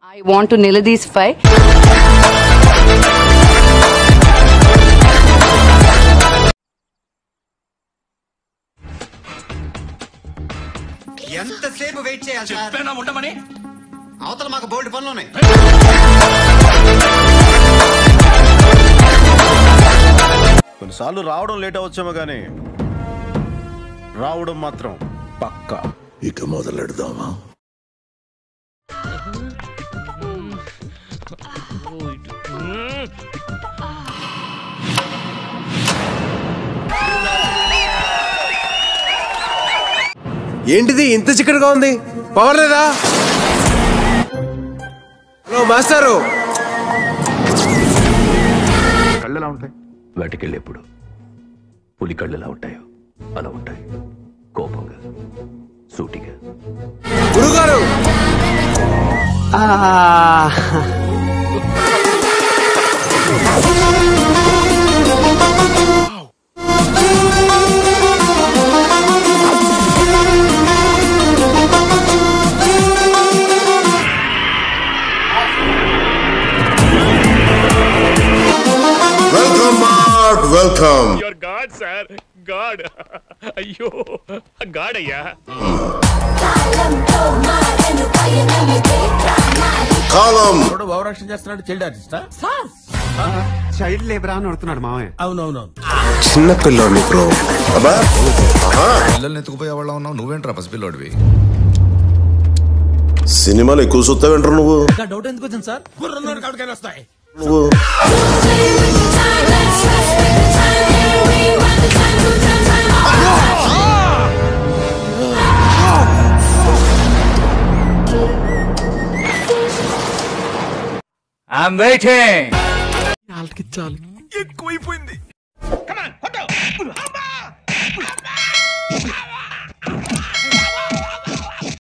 I want to Niladisfy. ఎంతసేపు wait చేయాలి sir చెప్పేనా ఉండమని అవతల మాకు బోల్డ్ పనులు ఉన్నాయి కొన్నిసార్లు రావడం లేట్ అవచ్చేమో కానీ రావడం మాత్రం పక్కా ఇక మొదలెడదామా ఏంటిది ఇంత చిక్కడగా ఉంది పవర్ లేదా హలో మాస్టారు కళ్ళు ఎలా ఉంటాయి వేటకెళ్ళేప్పుడు పులి కళ్ళు ఎలా ఉంటాయో అలా ఉంటాయి కోపంగా సూటిగా గురుగారు welcome mark welcome your god sir god అయ్యో గాడ్ అయ్యా కాలం ఓవరాక్షన్ చేస్తున్నాడు చైల్డ్ ఆర్టిస్టా చైల్డ్ లేబర్ అని అడుగుతున్నాడు మామయ్య అవునవునవును చిన్న పిల్లోని బ్రో అబ్బా ఆహా. పిల్లల్ని ఎత్తుకుపోయే వాళ్ళ ఉన్నావు నువ్వేంట్రా పసిపిల్లోడివి సినిమాలు ఎక్కువ చూస్తావేంటారు నువ్వు డౌట్ ఎందుకు వచ్చింది సార్ బుర్రన్నోడు కాడికైనా వస్తాయి నువ్వు ఐఎమ్ వెయిటింగ్ ఎక్కువైపోయింది